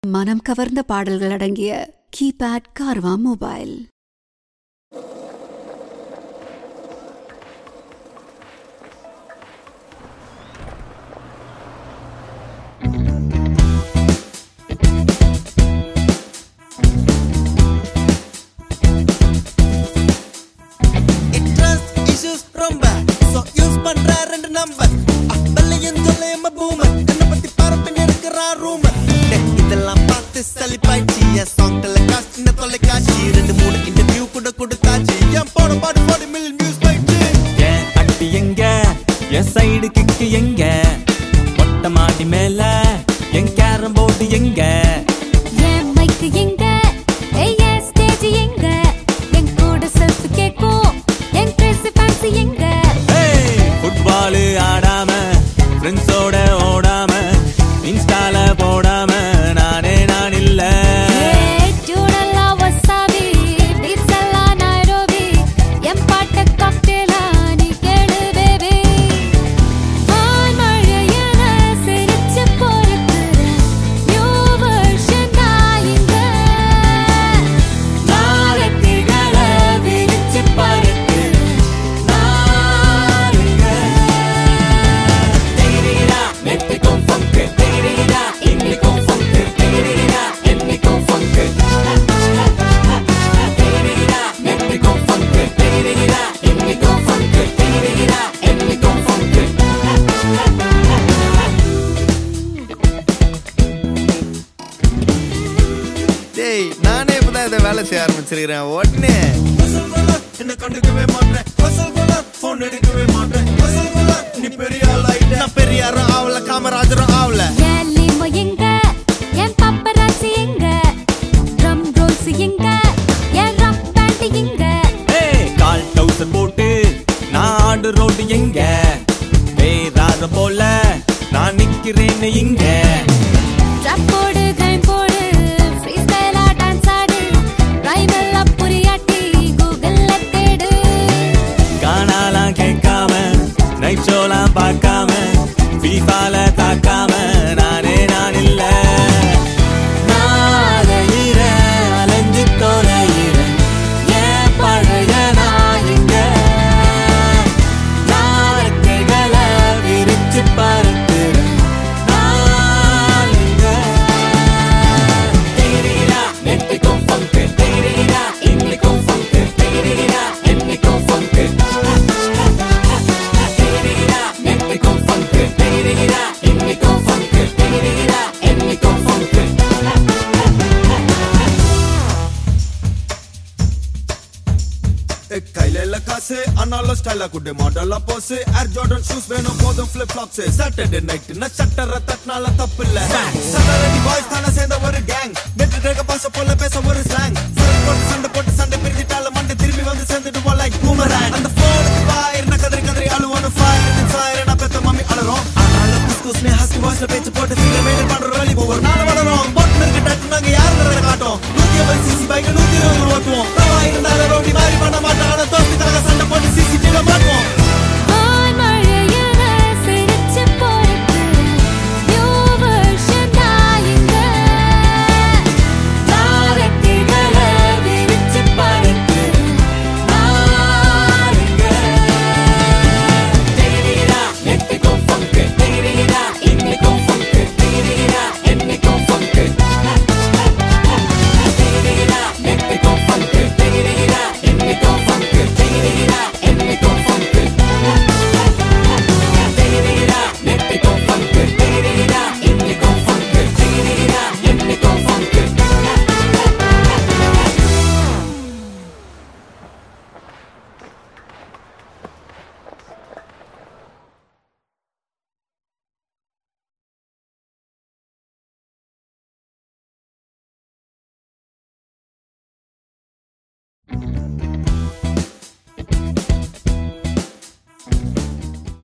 மனம் கவர்ந்த பாடல்கள் அடங்கிய keypad Carvaan mobile Trust issues ரொம்ப So use பண்ற ரெண்டு நம்பர் வெள்ளையும் சொல்லையும் பூமர் என்ன பத்தி பரப்பின்னு இருக்கிறா ரூமர் இதெல்லாம் பார்த்து சலிப்பாய்ச்சி என் சாங் டெலிகாஸ்ட் இந்த தொலைக்காட்சி ரெண்டு மூணு இன்டர்வியூ கூட கொடுத்தாச்சு என் போட பாடு பாடு மில்லியன் வியூஸ் போயிடுச்சு என் அட்டி எங்க என் சைடு கிக்கு எங்க மொட்டை மாடி மேல என் கேரம் போர்டு எங்க என் மைக்கு எங்க ஏய், என் ஸ்டேஜ் எங்க என் கூட செல்ஃபி கேட்கும் என் கிரேசி ஃபேன்சி எங்க ஃபுட்பால் ஆடாம ஃப்ரெண்ட்ஸோட ஓடாம இன்ஸ்டால போடாம நானே நான் இல்ல ஏய், டியூனெல்லாம் wasabi, beats எல்லாம் நைரோபி. என் பாட்டு cocktail ஆ நீ கேளு baby. வான்மழையென சிரிச்சு பொறுக்குற new version நான் இங்க. நாளைக்குகளை விரிச்சு பறக்குற நாளுங்க. திகிரிகிரா, நெத்திக்கும் funk. திகிரிகிரா, இன்னிக்கும் funk. திகிரிகிரா, என்னைக்கும் funk. திகிரிகிரா, நெத்திக்கும் funk. திகிரிகிரா, இன்னிக்கும் funk. திகிரிகிரா, என்னைக்கும் funk. டேய் நானே இப்பதான் இதை வேலை செய்ய ஆரம்பிச்சிருக்கிறேன் உடனே என்ன கண்டுக்கவே மாட்டேன் போன் எடுக்கவே மாட்டேன் நீ பெரிய ஆள் ஆயிட்ட நான் பெரிய ஆளும் ஆவல காமராஜரும் ஆவல என் limo எங்க? என் paparazzi எங்க? drum rolls எங்க? என் rock band எங்க? ஏய், கால் டவுசர் போட்டு நான் ஆடு ரோடு எங்க பேராத போல நான் நிக்கிறேன்னு இங்க Trap போடு, grime போடு, freestyle ஆ dance ஆடு. rhyme எல்லாம் புரியாட்டி Google-ல தேடு. காணாலாம் கேட்காம நைட் ஷோலாம் பார்க்காம ஃபீஃபால தாக்காம நானே நான் இல்ல நாளையிற அலைஞ்சு தொலையிற ஏன் பழைய நான் இங்க நாளைக்கைகளை விரிச்சு பறக்குற நான் இங்க திகிரிகிரா, நெத்திக்கும் funk. திகிரிகிரா, இன்னிக்கும் funk. திகிரிகிரா, என்னைக்கும் funk. திகிரிகிரா, நெத்திக்கும் funk. திகிரிகிரா, இன்னிக்கும் funk. திகிரிகிரா, என்னைக்கும் funk. கையில இல்ல காசு ஆனாலும் ஸ்டைலா குட்டு மாடலா போஸ் ஏர் ஜார்டன் ஷூஸ் வேணும் போதும் ஃபிளிப் ஃப்ளாப்ஸ் சாட்டர்டே நைட் நான் சட்டர தட்டினால தப்பு இல்ல சட்டரடி பாய்ஸ் தானே சேர்ந்த ஒரு கேங் நெட்டு டேக்க பாச போல பேச ஒரு